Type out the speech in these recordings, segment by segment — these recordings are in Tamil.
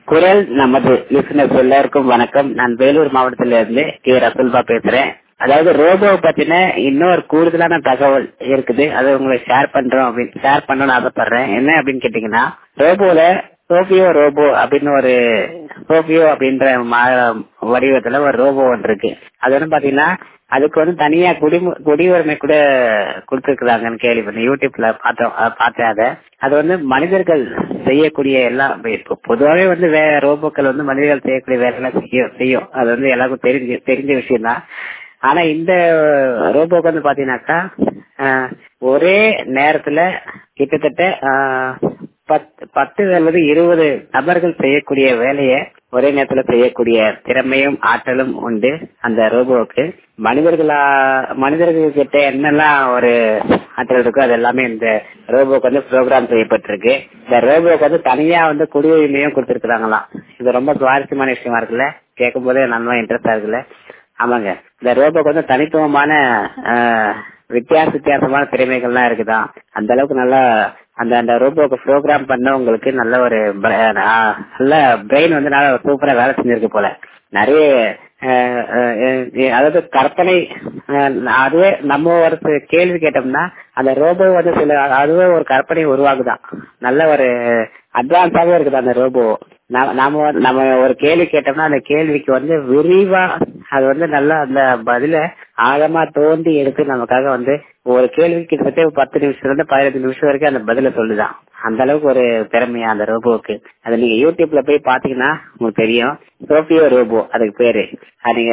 குரல் நமது லிசனர்ஸ் எல்லாருக்கும் வணக்கம் நான் வேலூர் மாவட்டத்தில இருந்து கே ரசல்பா பேசுறேன் அதாவது ரோபோ பத்தின இன்னொரு கூடுதலான தகவல் இருக்குது அதை உங்களுக்கு ஷேர் பண்றோம் அப்படின்னு ஷேர் பண்ணணும்னு ஆசைப்படுறேன் என்ன அப்படின்னு கேட்டீங்கன்னா ரோபோல சோபியோ ரோபோ அப்படின்னு ஒரு சோபியோ அப்படின்ற மா- வடிவத்துல ஒரு ரோபோ ஒன்று இருக்கு அது வந்து பாத்தீங்கன்னா அதுக்கு வந்து தனியா குடிமு குடியுரிமை கூட கொடுத்துருக்காங்கன்னு கேள்விப்பட்டேன் யூடியூப்ல பார்த்தோம் அஹ் பார்த்தேன் அதை அது வந்து மனிதர்கள் செய்யக்கூடிய எல்லாம் இப்போ பொதுவாகவே வந்து வே ரோபோக்கள் வந்து மனிதர்கள் செய்யக்கூடிய வேலைகளை செய்யும் செய்யும் அது வந்து எல்லாருக்கும் தெரிஞ்ச தெரிஞ்ச விஷயம் தான் ஆனா இந்த ரோபோக்கு வந்து பாத்தீங்கன்னாக்கா அஹ், ஒரே நேரத்துல கிட்டத்தட்ட அஹ், பத்து பத்து அல்லது இருபது நபர்கள் செய்யக்கூடிய வேலையை ஒரே நேரத்துல செய்யக்கூடிய திறமையும் ஆற்றலும் உண்டு அந்த ரோபோவுக்கு மனிதர்களா மனிதர்கள் கிட்ட என்னெல்லாம் ஒரு ஆற்றல் இருக்கோ அது எல்லாமே இந்த ரோபோக்கு வந்து ப்ரோக்ராம் செய்யப்பட்டிருக்கு இந்த ரோபோக்கு வந்து தனியா வந்து குடியுரிமையும் கொடுத்திருக்கிறாங்களாம் இது ரொம்ப சுவாரஸ்யமான விஷயமா இருக்குல்ல கேட்கும் போதே நல்லா இன்ட்ரெஸ்டா இருக்குல்ல ஆமாங்க இந்த ரோபோக்கு வந்து தனித்துவமான ஆஹ், வித்தியாச வித்தியாசமான திறமைகள்லாம் இருக்குதான் அந்த அளவுக்கு நல்லா அந்த அந்த ரோபோக்கு ப்ரோக்ராம் பண்ண உங்களுக்கு நல்ல ஒரு bra- ஆஹ், நல்ல பிரெயின் வந்து நல்லா சூப்பரா வேலை செஞ்சிருக்கு போல நிறைய ஆஹ், ஆஹ், அதாவது கற்பனை ஆஹ், அதுவே நம்ம ஒரு கேள்வி கேட்டோம்னா அந்த ரோபோ வந்து சில அதுவே ஒரு கற்பனை உருவாகுதான் நல்ல ஒரு அட்வான்ஸாவே இருக்குது அந்த ரோபோ நாம நாம வந்து- நம்ம ஒரு கேள்வி கேட்டோம்னா அந்த கேள்விக்கு வந்து விரிவா அது வந்து நல்லா அந்த பதில ஆழமா தோண்டி எடுத்து நமக்காக வந்து ஒரு கேள்விக்கு கிட்டத்தட்ட ஒரு பத்து நிமிஷத்துல இருந்து பதினஞ்சு நிமிஷம் வரைக்கும் அந்த பதில சொல்லுதான் அந்த அளவுக்கு ஒரு திறமையா அந்த ரோபோவுக்கு அது நீங்க யூடியூப்ல போய் பாத்தீங்கன்னா உங்களுக்கு தெரியும் சோபியோ ரோபோ அதுக்கு பேரு அது நீங்க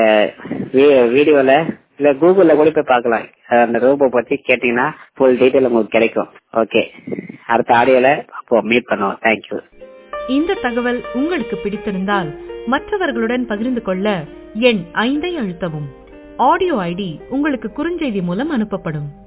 வீ- வீடியோல இல்ல கூகுள்ல கூட போய் பார்க்கலாம் அந்த ரோபோ பத்தி கேட்டீங்கன்னா ஃபுல் டீடைல் உங்களுக்கு கிடைக்கும் ஓகே அடுத்த ஆடியோல அப்போ மீட் பண்ணுவோம் தேங்க்யூ இந்த தகவல் உங்களுக்கு பிடித்திருந்தால் மற்றவர்களுடன் பகிர்ந்து கொள்ள எண் ஐந்தை அழுத்தவும் ஆடியோ ஐடி உங்களுக்கு குறுஞ்செய்தி மூலம் அனுப்பப்படும்